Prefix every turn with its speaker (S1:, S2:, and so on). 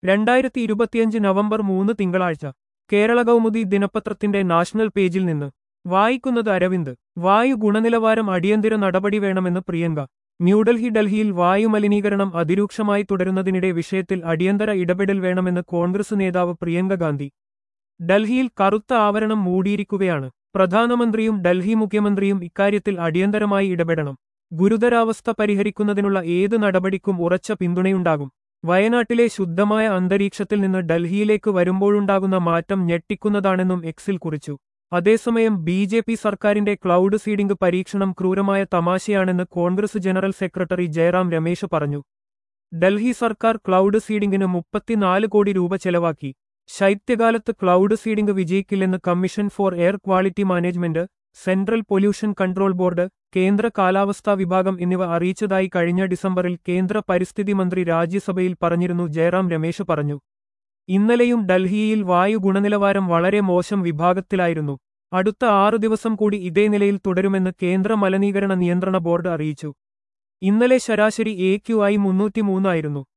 S1: രണ്ടായിരത്തി ഇരുപത്തിയഞ്ച് നവംബർ മൂന്ന് തിങ്കളാഴ്ച കേരള കൗമുദി ദിനപത്രത്തിന്റെ നാഷണൽ പേജിൽ നിന്ന് വായിക്കുന്നത് അരവിന്ദ് വായു ഗുണനിലവാരം അടിയന്തര നടപടി വേണമെന്ന് പ്രിയങ്ക ന്യൂഡൽഹി ഡൽഹിയിൽ വായുമലിനീകരണം അതിരൂക്ഷമായി തുടരുന്നതിനിടെ വിഷയത്തിൽ അടിയന്തര ഇടപെടൽ വേണമെന്ന് കോൺഗ്രസ് നേതാവ് പ്രിയങ്ക ഗാന്ധി ഡൽഹിയിൽ കറുത്ത ആവരണം മൂടിയിരിക്കുകയാണ് പ്രധാനമന്ത്രിയും ഡൽഹി മുഖ്യമന്ത്രിയും ഇക്കാര്യത്തിൽ അടിയന്തരമായി ഇടപെടണം ഗുരുതരാവസ്ഥ പരിഹരിക്കുന്നതിനുള്ള ഏത് നടപടിക്കും ഉറച്ച പിന്തുണയുണ്ടാകും വയനാട്ടിലെ ശുദ്ധമായ അന്തരീക്ഷത്തിൽ നിന്ന് ഡൽഹിയിലേക്ക് വരുമ്പോഴുണ്ടാകുന്ന മാറ്റം ഞെട്ടിക്കുന്നതാണെന്നും എക്സിൽ കുറിച്ചു അതേസമയം ബി ജെ പി സർക്കാരിന്റെ ക്ലൗഡ് സീഡിംഗ് പരീക്ഷണം ക്രൂരമായ തമാശയാണെന്ന് Congress general secretary Jairam Ramesh പറഞ്ഞു ഡൽഹി സർക്കാർ ക്ലൗഡ് സീഡിംഗിന് മുപ്പത്തിനാല് കോടി രൂപ ചെലവാക്കി ശൈത്യകാലത്ത് ക്ലൗഡ് സീഡിംഗ് വിജയിക്കില്ലെന്ന് commission for air quality management central pollution control board കേന്ദ്ര കാലാവസ്ഥാ വിഭാഗം എന്നിവ അറിയിച്ചതായി കഴിഞ്ഞ ഡിസംബറിൽ കേന്ദ്ര പരിസ്ഥിതി മന്ത്രി രാജ്യസഭയിൽ പറഞ്ഞിരുന്നു ജയറാം രമേശ് പറഞ്ഞു ഇന്നലെയും ഡൽഹിയിൽ വായു ഗുണനിലവാരം വളരെ മോശം വിഭാഗത്തിലായിരുന്നു അടുത്ത ആറു ദിവസം കൂടി ഇതേ നിലയിൽ തുടരുമെന്ന് കേന്ദ്ര മലിനീകരണ നിയന്ത്രണ ബോർഡ് അറിയിച്ചു ഇന്നലെ ശരാശരി എ ക്യു ആയി മുന്നൂറ്റിമൂന്നായിരുന്നു